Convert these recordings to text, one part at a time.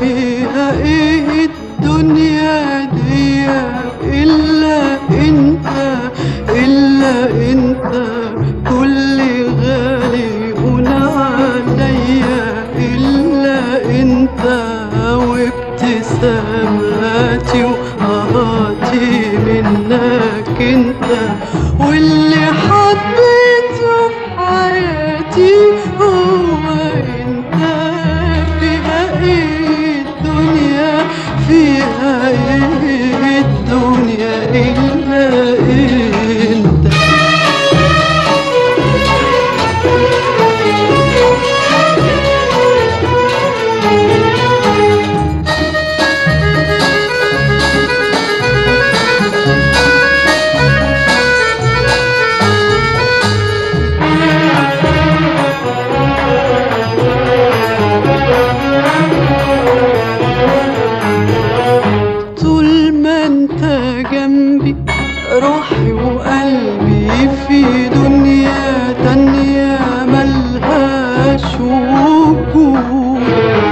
فيها ايه الدنيا دي الا انت الا انت كل غالي هنا عليا الا انت وابتساماتي وقهاتي منك انت واللي حبيته في حياتي هو انت فيها ايه الدنيا فيها ايه الدنيا الا انت طول ما انت جنبي روحي وقلبي في دنيا تانية ملهاش وجود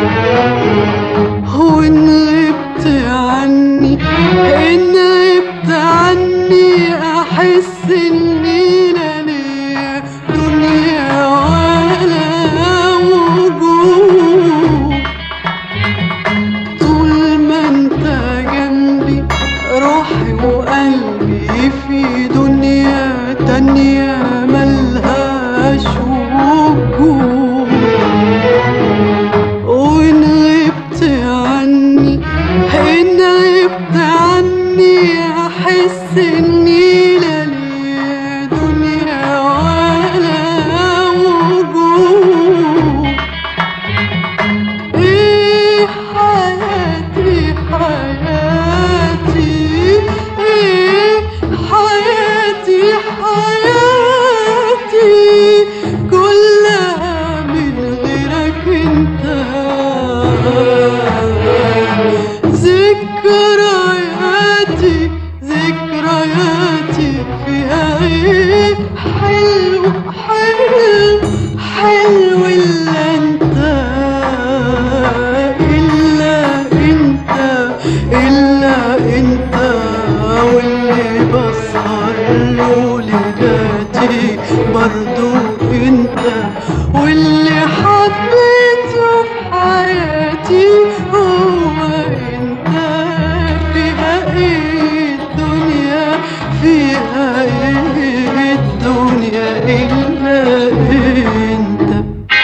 وان غبت عني ان غبت عني احس اني لا ليا دنيا ولا وجود طول ما انت جنبي روحي وقلبي في دنيا تانية ملهاش وجود وإن غبت عني إن غبت عني أحس إني لا ليا دنيا ولا وجود ايه حياتي حياتي ايه حياتي حياتي كلها من غيرك انت ذكرياتي ذكرياتي فيها ايه حلو حلو حلو الا انت الا انت الا انت واللي بسهر له ليلاتي برضو انت واللي حبيته في حياتي هو انت فيها ايه الدنيا فيها ايه الدنيا الا انت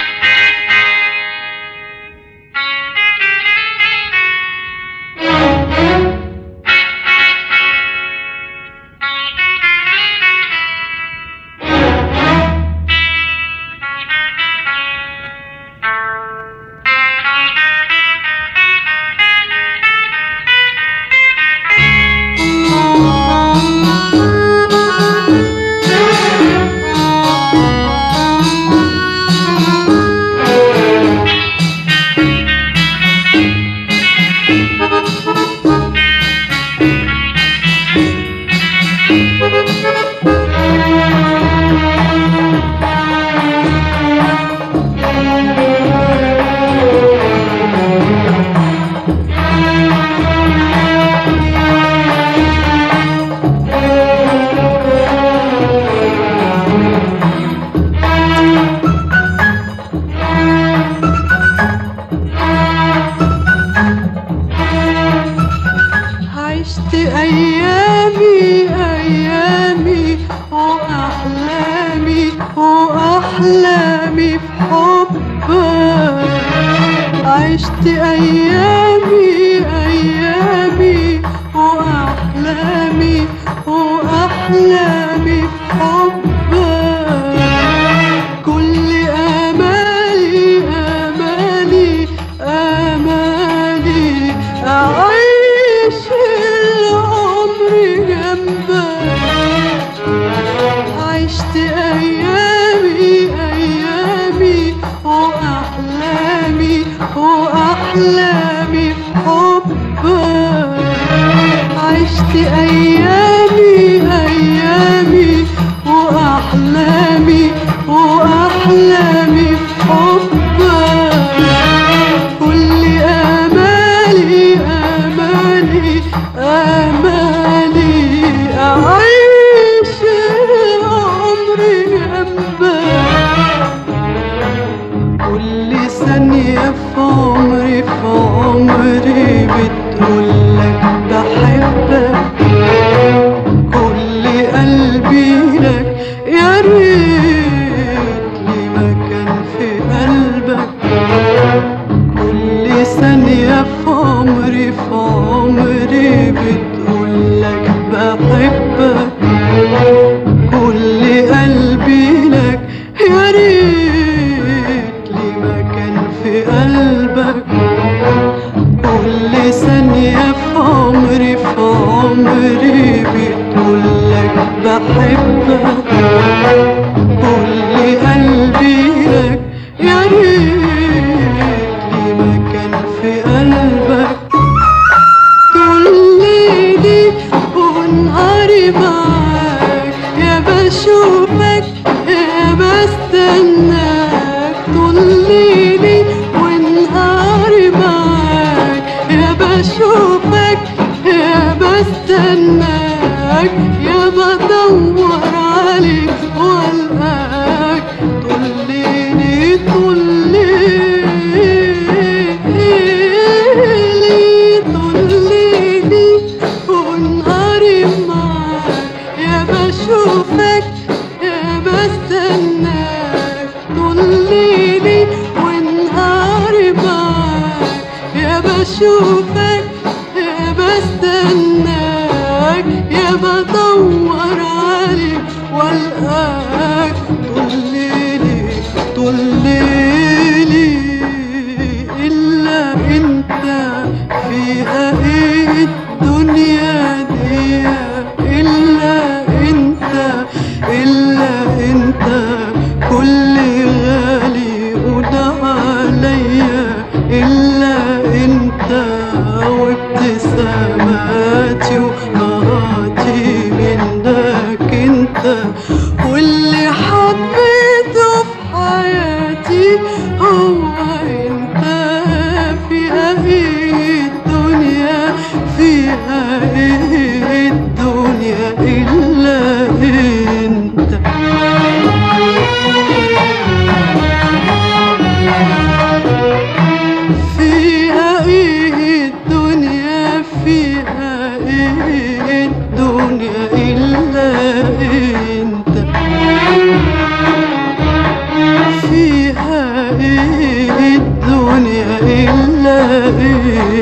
عشت أيامي أيامي وأحلامي وأحلامي في حبك عشت أيامي أيامي وأحلامي وأحلامي في حبك كل آمالي آمالي آمالي أعيش العمر جنبك عشت أيامي أيامي وأحلامي وأحلامي في حبك عشت أيامي أيامي وأحلامي وأحلامي في حبك كل أمان ثانية في عمري في عمري بتقولك بحبك كل قلبي لك يا ريت لي مكان في قلبك كل ثانية في عمري في عمري بتقولك بحبك كل قلبي لك يا ريت لي مكان في قلبك كل ثانية في عمري في عمري بتقولك بحبك كل قلبي لك يا ريت لي مكان في قلبك طول ليلي ونهاري معاك يا بشوفك يا بستناك طول ليلي ونهاري معاك يا بشوفك يا بستناك يا بدور عليك والقاك طول ليلي طول ليلي طول ليلي ونهاري معاك يا بشوفك يا بستناك طول ليلي ونهاري معاك يا بشوفك يا بستناك يا بدور عليك والقاك طول ليلي طول ليلي إلا أنت فيها إيه الدنيا دي إلا أنت إلا أنت كل غالي وده عليا إلا أنت وابتساماتي وقهاتي منك أنت واللي حبيته في حياتي هو أنت فيها إيه الدنيا فيها إيه الدنيا إلا أنت فيها ايه الدنيا فيها ايه الدنيا الا انت فيها ايه الدنيا الا انت